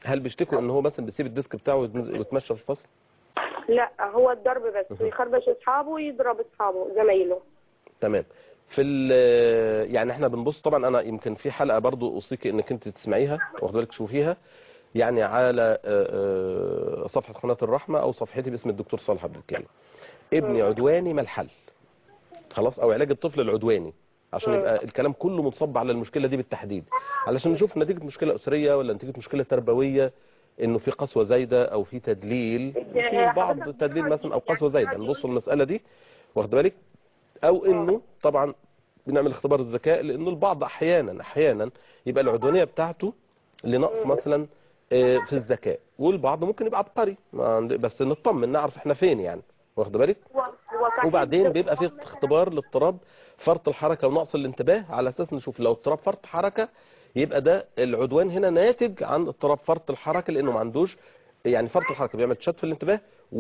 هل بيشتكوا ان هو مثلا بيسيب الديسك بتاعه ويتنزل- ويتمشى في الفصل لا هو الضرب بس ويخربش اصحابه ويضرب اصحابه زمايله تمام في ال- يعني احنا بنبص طبعا انا يمكن في حلقه برضو اوصيك انك انت تسمعيها واخد بالك تشوفيها يعني على آه، آه، صفحه قناه الرحمه او صفحتي باسم الدكتور صالح عبد الكريم ابني عدواني ما الحل خلاص او علاج الطفل العدواني عشان يبقى الكلام كله منصب على المشكله دي بالتحديد علشان نشوف نتيجه مشكله اسريه ولا نتيجه مشكله تربويه انه في قسوه زايده او في تدليل في بعض التدليل مثلا او قسوه زايده نبص المساله دي واخد بالك او انه طبعا بنعمل اختبار الذكاء لانه البعض احيانا احيانا يبقى العدوانيه بتاعته لنقص مثلا آه، في الذكاء والبعض ممكن يبقى عبقري ما عند- بس نطمن نعرف احنا فين يعني واخد بالك هو هو صحيح وبعدين بيبقى في اختبار لاضطراب فرط الحركه ونقص الانتباه على اساس نشوف لو اضطراب فرط حركه يبقى ده العدوان هنا ناتج عن اضطراب فرط الحركه لانه ما عندوش يعني فرط الحركه بيعمل تشتت في الانتباه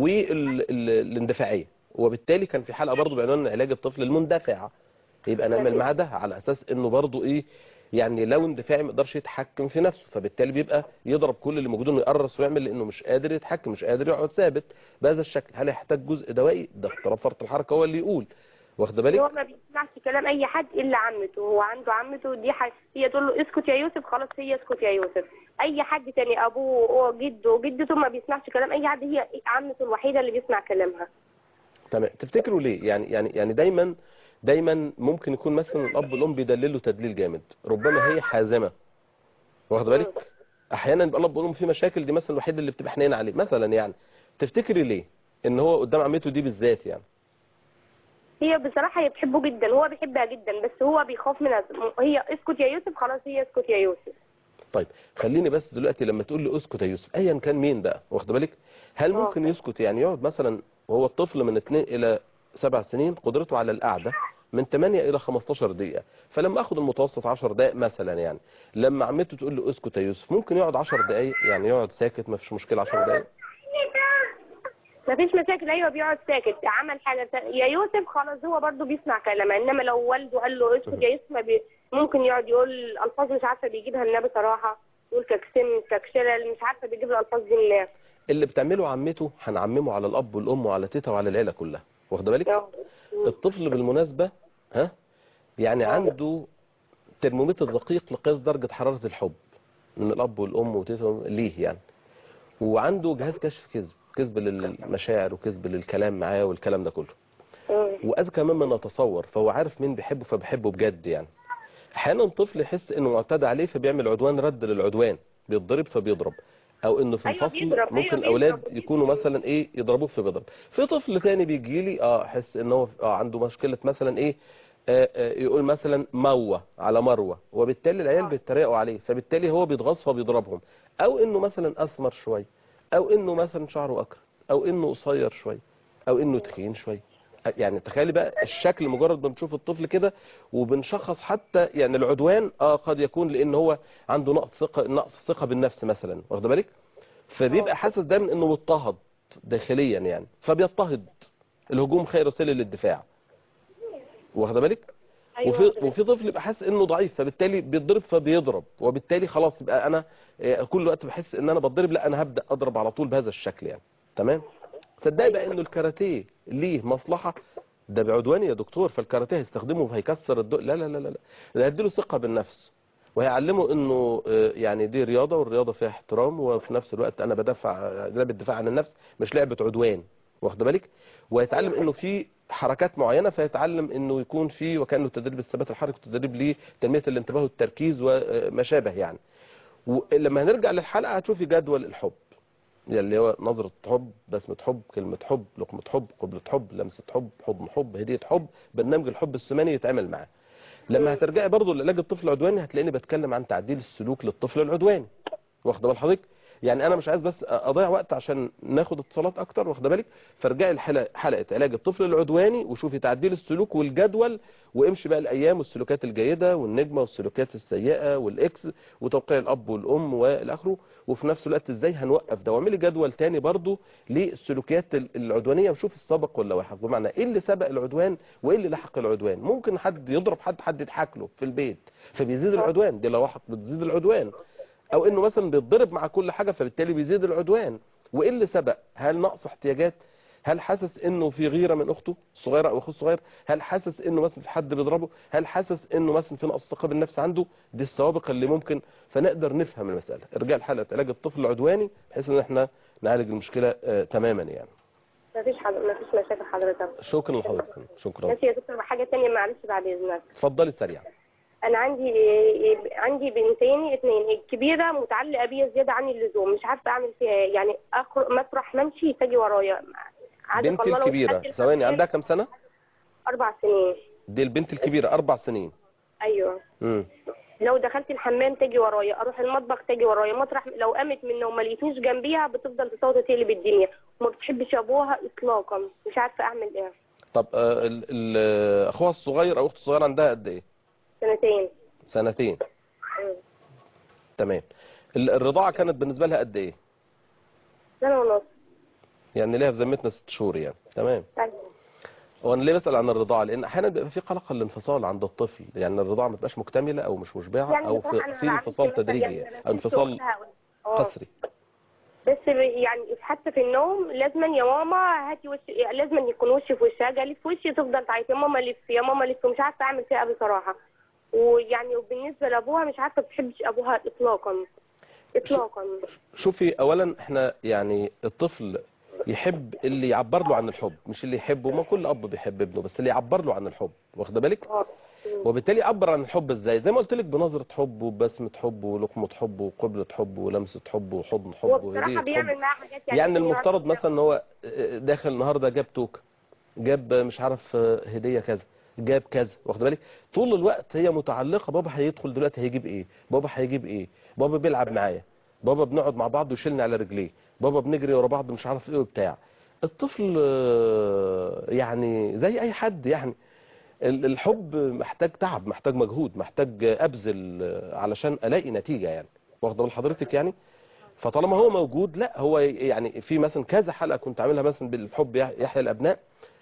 والاندفاعيه وبالتالي كان في حلقه برضو بعنوان علاج الطفل المندفع يبقى نعمل معاه ده على اساس انه برضو ايه يعني لو اندفاعي ما يقدرش يتحكم في نفسه فبالتالي بيبقى يضرب كل اللي موجود انه يقرص ويعمل لانه مش قادر يتحكم مش قادر يقعد ثابت بهذا الشكل هل يحتاج جزء دوائي ده اضطراب فرط الحركه هو اللي يقول واخد بالك هو ما بيسمعش كلام اي حد الا عمته هو عنده عمته دي حاجة هي تقول له اسكت يا يوسف خلاص هي اسكت يا يوسف اي حد تاني ابوه وجده وجدته ما بيسمعش كلام اي حد هي عمته الوحيده اللي بيسمع كلامها تمام تفتكروا ليه يعني يعني يعني دايما دايما ممكن يكون مثلا الاب والام بيدللوا تدليل جامد ربما هي حازمه واخد بالك احيانا يبقى الاب والام في مشاكل دي مثلا الوحيد اللي بتبقى حنين عليه مثلا يعني تفتكري ليه ان هو قدام عمته دي بالذات يعني هي بصراحه هي بتحبه جدا هو بيحبها جدا بس هو بيخاف منها هي اسكت يا يوسف خلاص هي اسكت يا يوسف طيب خليني بس دلوقتي لما تقول لي اسكت يا يوسف ايا كان مين بقى واخد بالك هل آه. ممكن يسكت يعني يقعد مثلا وهو الطفل من 2 الى 7 سنين قدرته على القعده من 8 الى 15 دقيقه فلما اخد المتوسط 10 دقائق مثلا يعني لما عمته تقول له اسكت يا يوسف ممكن يقعد 10 دقائق يعني يقعد ساكت ما فيش مشكله 10 دقائق ما فيش مشاكل ايوه بيقعد ساكت عمل حاجه تا- يا يوسف خلاص هو برضه بيسمع كلامها انما لو والده قال له اسكت يا يوسف ما بي... ممكن يقعد يقول الفاظ مش عارفه بيجيبها لنا بصراحه يقول ككسم ككشلل مش عارفه بيجيب الالفاظ دي منين اللي بتعمله عمته هنعممه على الاب والام وعلى تيتا وعلى العيله كلها واخد بالك آه. الطفل بالمناسبة ها يعني عنده ترمومتر دقيق لقياس درجة حرارة الحب من الأب والأم وتيتا ليه يعني وعنده جهاز كشف كذب كذب للمشاعر وكذب للكلام معاه والكلام ده كله مم. وأذكى مما نتصور فهو عارف مين بيحبه فبيحبه بجد يعني أحيانا طفل يحس إنه معتدى عليه فبيعمل عدوان رد للعدوان بيتضرب فبيضرب او انه في أيوة الفصل بيضرب، أيوة ممكن بيضرب، الاولاد بيضرب. يكونوا مثلا ايه يضربوه فبيضرب في طفل تاني بيجي لي اه احس ان هو اه عنده مشكله مثلا ايه آه آه يقول مثلا موه على مروه وبالتالي العيال بيتريقوا عليه فبالتالي هو بيتغاظ فبيضربهم او انه مثلا اسمر شويه او انه مثلا شعره اكرت او انه قصير شويه او انه تخين شويه يعني تخيلي بقى الشكل مجرد ما بنشوف الطفل كده وبنشخص حتى يعني العدوان اه قد يكون لان هو عنده نقص ثقه نقص ثقه بالنفس مثلا واخد بالك فبيبقى حاسس دايما انه مضطهد داخليا يعني فبيضطهد الهجوم خير وسيله للدفاع واخد بالك وفي وفي طفل يبقى حاسس انه ضعيف فبالتالي بيتضرب فبيضرب وبالتالي خلاص يبقى انا آه، كل وقت بحس ان انا بتضرب لا انا هبدا اضرب على طول بهذا الشكل يعني تمام صدقني بقى انه الكاراتيه ليه مصلحه ده بعدواني يا دكتور فالكاراتيه هيستخدمه فهيكسر الدق لا لا لا لا لا ده هيديله ثقه بالنفس وهيعلمه انه آه، يعني دي رياضه والرياضه فيها احترام وفي نفس الوقت انا بدافع لعبه الدفاع عن النفس مش لعبه عدوان واخد بالك ويتعلم انه في حركات معينه فيتعلم انه يكون في وكانه تدريب الثبات الحركي وتدريب لتنميه الانتباه والتركيز وما شابه يعني ولما هنرجع للحلقه هتشوفي جدول الحب اللي هو نظرة حب بسمة حب كلمة حب لقمة حب قبلة حب لمسة حب حضن حب هدية حب برنامج الحب الثماني يتعمل معاه لما هترجعي برضو لعلاج الطفل العدواني هتلاقيني بتكلم عن تعديل السلوك للطفل العدواني واخده بال حضرتك يعني انا مش عايز بس اضيع وقت عشان ناخد اتصالات اكتر واخده بالك فارجعي لحلقه حلقه علاج الطفل العدواني وشوفي تعديل السلوك والجدول وامشي بقى الايام والسلوكات الجيده والنجمه والسلوكات السيئه والاكس وتوقيع الاب والام والاخره وفي نفس الوقت ازاي هنوقف ده واعملي جدول تاني برضو للسلوكيات ال- العدوانيه وشوف السابق ولا لاحق بمعنى ايه اللي سبق العدوان وايه اللي لحق العدوان ممكن حد يضرب حد حد يضحك له في البيت فبيزيد العدوان دي لواحق بتزيد العدوان او انه مثلا بيتضرب مع كل حاجه فبالتالي بيزيد العدوان وايه اللي سبق هل نقص احتياجات هل حاسس انه في غيره من اخته الصغيره او اخوه الصغير هل حاسس انه مثلا في حد بيضربه هل حاسس انه مثلا في نقص ثقه بالنفس عنده دي السوابق اللي ممكن فنقدر نفهم المساله ارجاع لحلقه علاج الطفل العدواني بحيث ان احنا نعالج المشكله آه تماما يعني مفيش حد... مفيش مشاكل حضرتك شكرا لحضرتك شكرا ماشي يا دكتور حاجه ثانيه معلش بعد اذنك اتفضلي سريعا انا عندي عندي بنتين اثنين الكبيره متعلقه بيا زياده عن اللزوم مش عارفه اعمل فيها إيه. يعني اخر مسرح ممشي تجي ورايا عايزة بنتي أخلصها الكبيره وتحدي ثواني الخمسين. عندها كام سنه اربع سنين دي البنت الكبيره اربع سنين ايوه امم لو دخلت الحمام تجي ورايا اروح المطبخ تجي ورايا مطرح لو قامت منه وما لقيتنيش جنبيها بتفضل تصوت تقلب الدنيا وما بتحبش ابوها اطلاقا مش عارفه اعمل ايه طب آه، ال- ال- اخوها الصغير او اخته الصغيره عندها قد ايه سنتين سنتين مم. تمام ال- الرضاعه كانت بالنسبه لها قد ايه سنه ونص يعني ليها في ذمتنا ست شهور يعني تمام أيوة. هو انا ليه بسال عن الرضاعه لان احيانا بيبقى في قلق الانفصال عند الطفل يعني الرضاعه ما تبقاش مكتمله او مش مشبعه يعني او بصراحة في, أنا في عملت انفصال مثلا تدريجي يعني يعني أنا او كنت انفصال وقتها- آه. قسري بس ب- يعني حتى في النوم لازما يا ماما هاتي وش لازما يكون وشي في وشها جالي في وشي تفضل تعيط يا ماما لف يا ماما لف ومش عارفه اعمل فيها إيه بصراحه ويعني وبالنسبه لابوها مش عارفه بتحبش ابوها اطلاقا اطلاقا شوفي اولا احنا يعني الطفل يحب اللي يعبر له عن الحب مش اللي يحبه ما كل اب بيحب ابنه بس اللي يعبر له عن الحب واخده بالك اه وبالتالي يعبر عن الحب ازاي زي ما قلت لك بنظره حب وبسمه حب ولقمه حب وقبله حب ولمسه حب وحضن حب هو بصراحه وهديه حب بيعمل معاها حاجات يعني يعني الدنيا المفترض عارفة. مثلا ان هو داخل النهارده جاب توك جاب مش عارف هديه كذا جاب كذا واخد بالك طول الوقت هي متعلقه بابا هيدخل دلوقتي هيجيب ايه بابا هيجيب ايه بابا بيلعب معايا بابا بنقعد مع بعض ويشيلني على رجليه بابا بنجري ورا بعض مش عارف ايه وبتاع الطفل آه، يعني زي اي حد يعني ال- الحب محتاج تعب محتاج مجهود محتاج ابذل آه، علشان الاقي نتيجه يعني واخده بال حضرتك يعني فطالما هو موجود لا هو يعني في مثلا كذا حلقه كنت عاملها مثلا بالحب يح- يحيى الابناء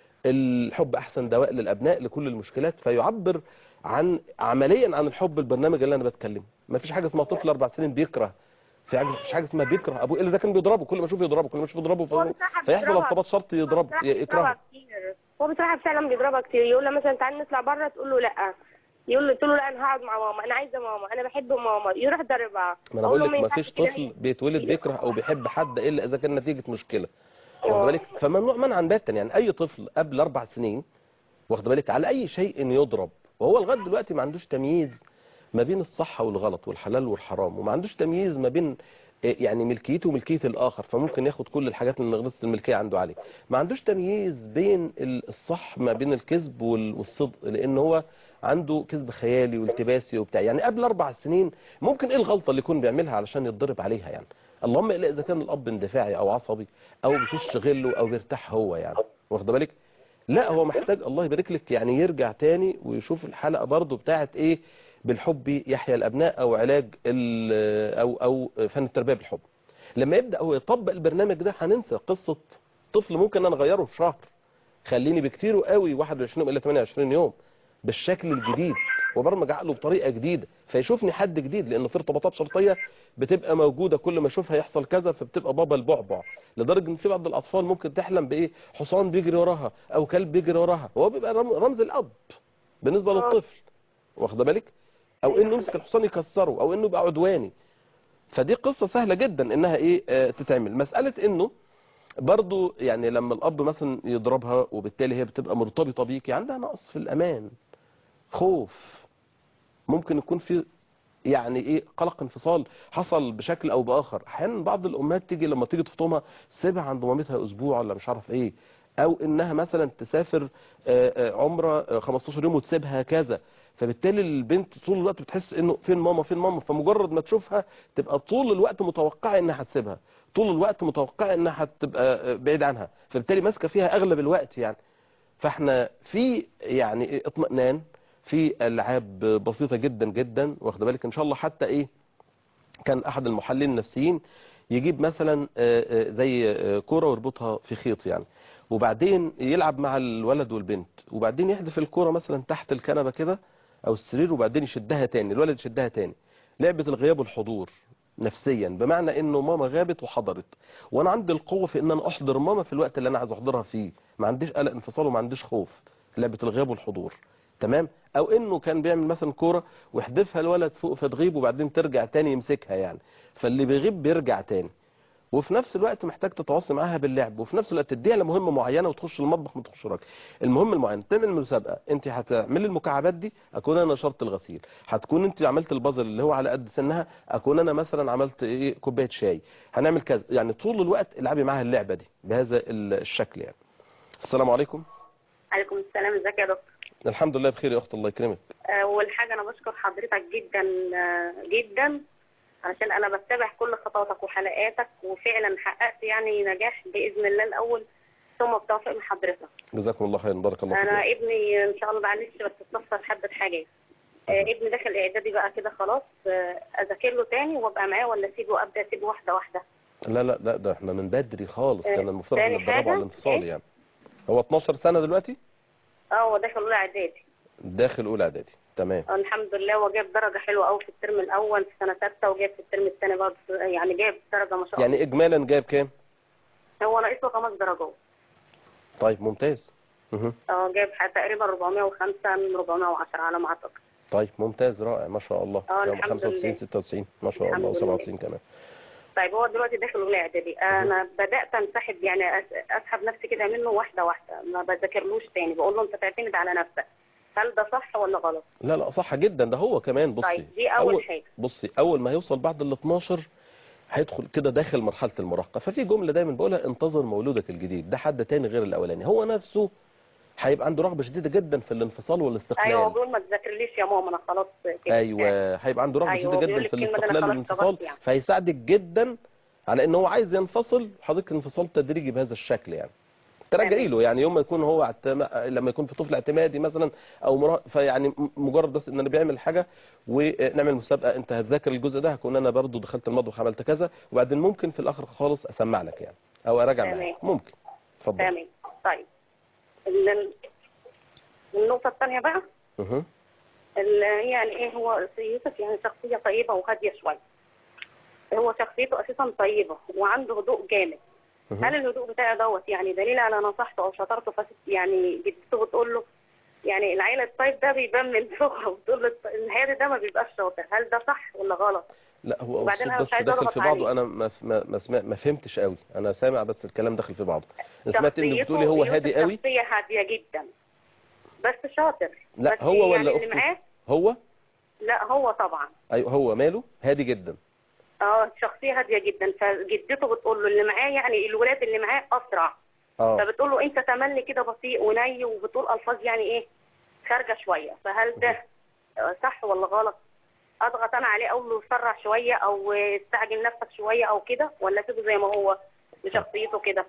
الحب احسن دواء للابناء لكل المشكلات فيعبر عن عمليا عن الحب البرنامج اللي انا بتكلم ما فيش حاجه اسمها طفل اربع سنين بيكره في حاجه مفيش حاجه اسمها بيكره ابوه الا ده كان بيضربه كل ما يشوفه يضربه كل ما يشوفه يضربه هو فهو- بصراحة فيحصل بيضربها. ارتباط شرط يضرب بصراحة يكرهه بيضربها كتير. هو بصراحه فعلا بيضربها كتير يقول لها مثلا تعالي نطلع بره تقول له لا يقول له تقول له لا انا هقعد مع ماما انا عايزه ماما انا بحب ماما يروح ضربها ما انا أقول بقول له لك ما ينفعش فيش كده. طفل بيتولد بيكره او بيحب حد الا اذا كان نتيجه مشكله واخد آه. بالك فممنوع منعا باتا يعني اي طفل قبل اربع سنين واخد بالك على اي شيء يضرب وهو لغايه دلوقتي ما عندوش تمييز ما بين الصح والغلط والحلال والحرام وما عندوش تمييز ما بين إيه يعني ملكيته وملكيه الاخر فممكن ياخد كل الحاجات اللي نغرس الملكيه عنده عليه ما عندوش تمييز بين ال- الصح ما بين الكذب وال- والصدق لان هو عنده كذب خيالي والتباسي وبتاع يعني قبل اربع سنين ممكن ايه الغلطه اللي يكون بيعملها علشان يتضرب عليها يعني اللهم الا اذا كان الاب اندفاعي او عصبي او بتشغله او بيرتاح هو يعني واخد بالك لا هو محتاج الله يبارك لك يعني يرجع تاني ويشوف الحلقه برضو بتاعت ايه بالحب يحيى الابناء او علاج ال- او او فن التربيه بالحب لما يبدا هو يطبق البرنامج ده هننسى قصه طفل ممكن انا اغيره في شهر خليني بكتير قوي 21 يوم الى 28 يوم بالشكل الجديد وبرمج عقله بطريقه جديده فيشوفني حد جديد لان في ارتباطات شرطيه بتبقى موجوده كل ما اشوفها يحصل كذا فبتبقى بابا البعبع لدرجه ان في بعض الاطفال ممكن تحلم بايه حصان بيجري وراها او كلب بيجري وراها وهو بيبقى رم- رمز الاب بالنسبه للطفل واخده بالك او انه يمسك الحصان يكسره او انه يبقى عدواني فدي قصه سهله جدا انها ايه آه تتعمل مساله انه برضو يعني لما الاب مثلا يضربها وبالتالي هي بتبقى مرتبطه بيك عندها نقص في الامان خوف ممكن يكون في يعني ايه قلق انفصال حصل بشكل او باخر احيانا بعض الامهات تيجي لما تيجي تفطمها سيبها عند مامتها اسبوع ولا مش عارف ايه او انها مثلا تسافر آه، آه، عمره آه، 15 يوم وتسيبها كذا فبالتالي البنت طول الوقت بتحس انه فين ماما فين ماما فمجرد ما تشوفها تبقى طول الوقت متوقعه انها هتسيبها طول الوقت متوقعه انها هتبقى آه، بعيد عنها فبالتالي ماسكه فيها اغلب الوقت يعني فاحنا في يعني اطمئنان في العاب بسيطه جدا جدا واخد بالك ان شاء الله حتى ايه كان احد المحللين النفسيين يجيب مثلا آه، آه، زي آه، كوره ويربطها في خيط يعني وبعدين يلعب مع الولد والبنت وبعدين يحذف الكوره مثلا تحت الكنبه كده او السرير وبعدين يشدها تاني الولد يشدها تاني لعبه الغياب والحضور نفسيا بمعنى انه ماما غابت وحضرت وانا عندي القوه في ان انا احضر ماما في الوقت اللي انا عايز احضرها فيه ما عنديش قلق انفصال وما عنديش خوف لعبه الغياب والحضور تمام او انه كان بيعمل مثلا كوره ويحدفها الولد فوق فتغيب وبعدين ترجع تاني يمسكها يعني فاللي بيغيب بيرجع تاني وفي نفس الوقت محتاج تتواصل معاها باللعب وفي نفس الوقت تديها لمهمه معينه وتخش المطبخ ما تخش راجل المهم المعين تعمل مسابقه انت هتعملي المكعبات دي اكون انا نشرت الغسيل هتكون انت عملت البازل اللي هو على قد سنها اكون انا مثلا عملت ايه كوبايه شاي هنعمل كذا يعني طول الوقت العبي معاها اللعبه دي بهذا الشكل يعني السلام عليكم عليكم السلام ازيك يا دكتور الحمد لله بخير يا اخت الله يكرمك اول حاجه انا بشكر حضرتك جدا آه، جدا علشان انا بتابع كل خطواتك وحلقاتك وفعلا حققت يعني نجاح باذن الله الاول ثم بتوفيق من حضرتك جزاكم الله خير بارك الله انا فيك ابني ان شاء الله معلش بس اتنصر حبه حاجات آه، ابني داخل اعدادي بقى كده خلاص آه، اذاكر له تاني وابقى معاه ولا اسيبه ابدا اسيبه واحده واحده لا لا لا ده احنا من بدري خالص آه، كان المفترض تاني نتدربوا حاجة؟ على الانفصال إيه؟ يعني هو 12 سنه دلوقتي اه هو داخل اولى اعدادي داخل اولى اعدادي تمام آه، الحمد لله هو جاب درجه حلوه قوي في الترم الاول في سنه سته وجاب في الترم الثاني برضه يعني جاب درجه ما شاء الله يعني اجمالا جايب كام هو ناقص له خمس درجات طيب ممتاز مه. اه جايب حاجة تقريبا 405 من 410 على ما اعتقد طيب ممتاز رائع ما شاء الله اه، جايب الحمد 95 لله. 96 ما شاء الحمد الله لله. و97 كمان طيب هو دلوقتي داخل اولى اعدادي انا بدات انسحب يعني أس- اسحب نفسي كده منه واحده واحده ما بذاكرلوش تاني بقول له انت تعتمد على نفسك هل ده صح ولا غلط لا لا صح جدا ده هو كمان بصي طيب دي اول حاجه بصي اول ما يوصل بعد ال 12 هيدخل كده داخل مرحله المراهقه ففي جمله دايما بقولها انتظر مولودك الجديد ده حد تاني غير الاولاني هو نفسه هيبقى عنده رغبه شديده جدا في الانفصال والاستقلال ايوه هو بيقول ما تذاكرليش يا ماما انا خلاص كده ايوه هيبقى عنده رغبه أيوة، شديده بيقول جدا في الكلمة دي أنا الاستقلال خلاص والانفصال كبرت يعني. فهيساعدك جدا على ان هو عايز ينفصل حضرتك انفصال تدريجي بهذا الشكل يعني ترجعي له يعني يوم ما يكون هو اعتم... لما يكون في طفل اعتمادي مثلا او مرا... فيعني م- مجرد بس ان انا بيعمل حاجه ونعمل مسابقه انت هتذاكر الجزء ده هكون انا برضو دخلت المطبخ عملت كذا وبعدين ممكن في الاخر خالص اسمع لك يعني او اراجع تمام. معاك ممكن اتفضل تمام طيب ال- النقطه الثانيه بقى اها اللي هي يعني ايه هو يوسف يعني شخصيه طيبه وهاديه شويه هو شخصيته اساسا طيبه وعنده هدوء جامد هل الهدوء بتاعه دوت يعني دليل على نصحته او شطارته فس يعني جدته بتقول له يعني العيله الطيب ده بيبان من صغره بتقول له الهادي ده ما بيبقاش شاطر هل ده صح ولا غلط؟ لا هو وبعدين الصوت أنا بس مش عايزة داخل أضغط في بعضه عليه. انا ما ما ما, سمع ما فهمتش قوي انا سامع بس الكلام داخل في بعضه أنا سمعت انك شخصيته بتقولي هو يوسف هادي قوي شخصيه هاديه جدا بس شاطر لا بس هو يعني ولا اللي اخته معاه هو لا هو طبعا ايوه هو ماله هادي جدا اه شخصيه هاديه جدا فجدته بتقول له اللي معاه يعني الولاد اللي معاه اسرع اه فبتقول له انت تملي كده بطيء وني وبتقول الفاظ يعني ايه خارجه شويه فهل ده آه، صح ولا غلط اضغط انا عليه اقول له سرع شويه او استعجل نفسك شويه او كده ولا اسيبه زي ما هو بشخصيته كده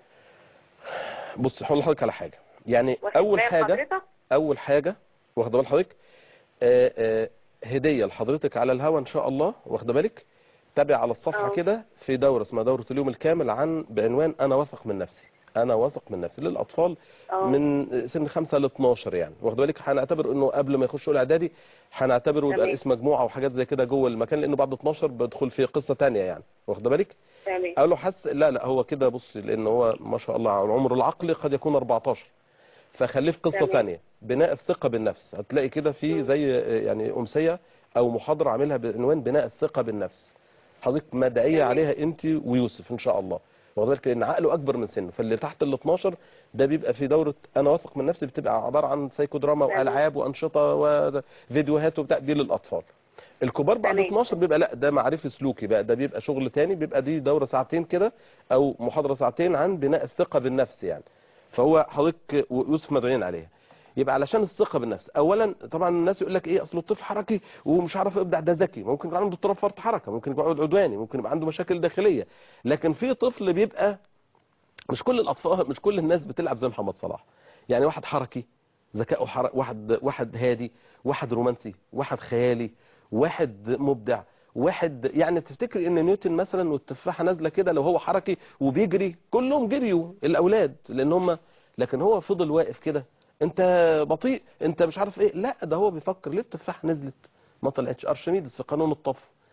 بص هقول لحضرتك على حاجه يعني واخد اول بال حاجه حضرتك؟ اول حاجه واخده بال حضرتك آه، آه، هديه لحضرتك على الهوا ان شاء الله واخده بالك تابع على الصفحه اه. كده في دوره اسمها دوره اليوم الكامل عن بعنوان انا واثق من نفسي انا واثق من نفسي للاطفال اه. من سن 5 ل 12 يعني واخد بالك هنعتبر انه قبل ما يخشوا الاعدادي هنعتبره يبقى تمام. الاسم مجموعه وحاجات زي كده جوه المكان لانه بعد 12 بدخل في قصه تانية يعني واخد بالك تمام قال له حس لا لا هو كده بص لان هو ما شاء الله على العمر العقلي قد يكون 14 فخليه في قصه تمام. تانية بناء الثقه بالنفس هتلاقي كده في مم. زي يعني امسيه او محاضره عاملها بعنوان بناء الثقه بالنفس حضرتك مدعيه تمام. عليها انت ويوسف ان شاء الله واخد بالك لان عقله اكبر من سنه فاللي تحت ال 12 ده بيبقى في دوره انا واثق من نفسي بتبقى عباره عن سايكو دراما تمام. والعاب وانشطه وفيديوهات وبتاع دي للاطفال الكبار بعد تمام. 12 بيبقى لا ده معرفي سلوكي بقى ده بيبقى شغل تاني بيبقى دي دوره ساعتين كده او محاضره ساعتين عن بناء الثقه بالنفس يعني فهو حضرتك ويوسف مدعوين عليها يبقى علشان الثقه بالنفس اولا طبعا الناس يقول لك ايه اصل الطفل حركي ومش عارف يبدع ده ذكي ممكن يبقى عنده اضطراب فرط حركه ممكن يبقى عدواني ممكن يبقى عنده مشاكل داخليه لكن في طفل بيبقى مش كل الاطفال مش كل الناس بتلعب زي محمد صلاح يعني واحد حركي ذكائه حرك واحد واحد هادي واحد رومانسي واحد خيالي واحد مبدع واحد يعني تفتكر ان نيوتن مثلا والتفاحه نازله كده لو هو حركي وبيجري كلهم جريوا الاولاد لان هم لكن هو فضل واقف كده انت بطيء انت مش عارف ايه لا ده هو بيفكر ليه التفاحه نزلت ما طلعتش ارشميدس في قانون الطف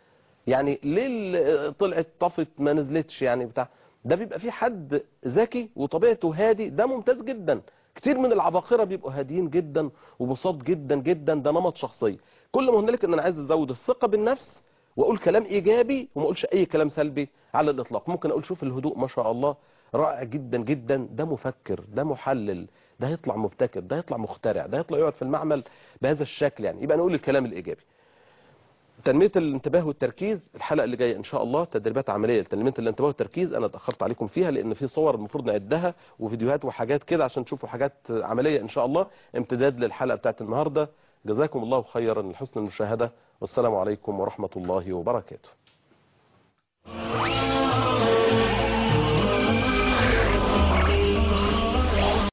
يعني ليه ال- طلعت طفت ما نزلتش يعني بتاع ده بيبقى في حد ذكي وطبيعته هادي ده ممتاز جدا كتير من العباقرة بيبقوا هاديين جدا وبساط جدا جدا ده نمط شخصية كل ما هنالك ان انا عايز ازود الثقة بالنفس واقول كلام ايجابي وما اقولش اي كلام سلبي على الاطلاق ممكن اقول شوف الهدوء ما شاء الله رائع جدا جدا ده مفكر ده محلل ده هيطلع مبتكر ده هيطلع مخترع ده هيطلع يقعد في المعمل بهذا الشكل يعني يبقى نقول الكلام الايجابي تنمية الانتباه والتركيز الحلقة اللي جاية ان شاء الله تدريبات عملية لتنمية الانتباه والتركيز انا اتأخرت عليكم فيها لان في صور المفروض نعدها وفيديوهات وحاجات كده عشان تشوفوا حاجات عملية ان شاء الله امتداد للحلقة بتاعت النهاردة جزاكم الله خيرا لحسن المشاهدة والسلام عليكم ورحمة الله وبركاته